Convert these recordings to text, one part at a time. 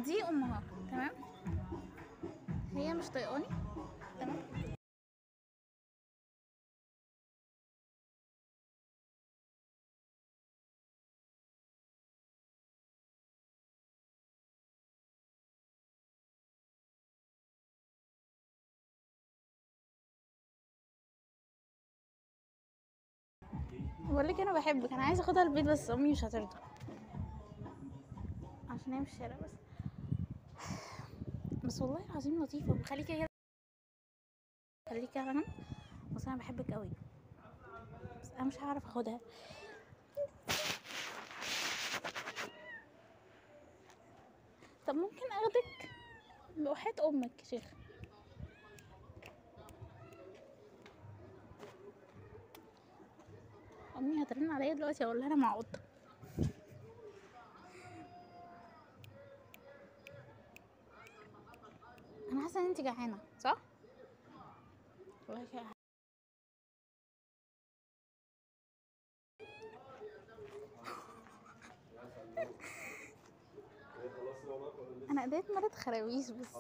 دي امها تمام هي مش طايقاني تمام بقول لك انا بحبك انا عايزه اخدها البيت بس امي مش هترضى عشان هي مش الشارع بس بس والله العظيم لطيفه خليكي كده خليكي يا غنم بس انا بحبك قوي بس انا مش هعرف اخدها طب ممكن اخدك بوحياة امك يا شيخ امي هترن عليا دلوقتي اقول لها انا مع قطه انا حاسه ان انت جعانه صح والله كده انا ايديت مرض خراويش بس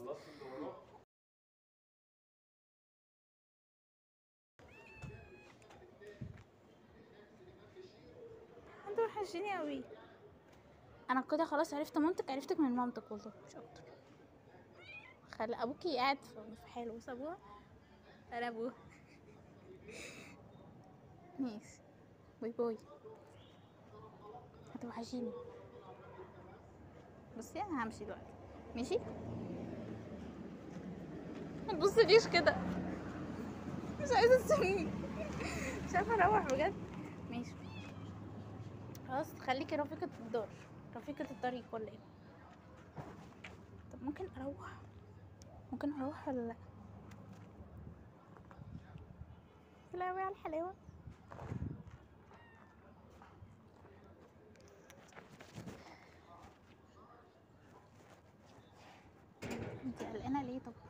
انت وحشيني قوي انا كده خلاص عرفت مامتك عرفتك من مامتك والله مش اكتر خلي ابوكي قاعد في في حاله بس ابوها انا ابوها ماشي باي باي هتوحشيني بصي انا همشي دلوقتي ماشي ما تبصليش كده مش عايزه تسيبني مش عارفه اروح بجد ماشي خلاص خليكي رفيقة الدار رفيقة الطريق ولا ايه طب ممكن اروح ممكن اروح ولا لا سلام على الحلاوة انت قلقانة ليه طب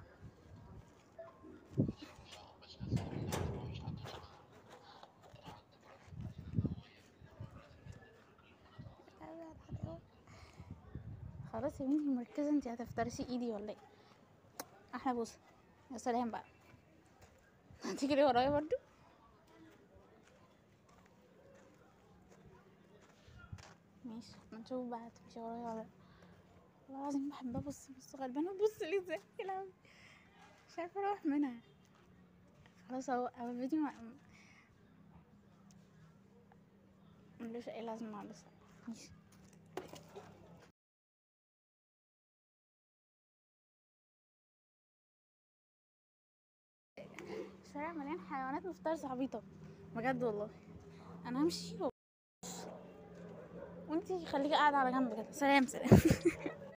سلام على الحلاوة. خلاص يا بنتي مركزة انت هتفترسي ايدي ولا ايه احلى بوسة يا سلام بقى هتجري ورايا برضو ماشي ما نشوف بقى هتمشي ورايا ولا لا والله العظيم بحب ابص بص غلبانة ابص ليه ازاي يا لهوي مش عارفة اروح منها خلاص اهو اهو الفيديو ما ملوش اي لازمة بس ماشي الشارع مليان حيوانات مفترسة عبيطة بجد والله انا همشي و... وانتي خليكي قاعدة على جنب كده سلام سلام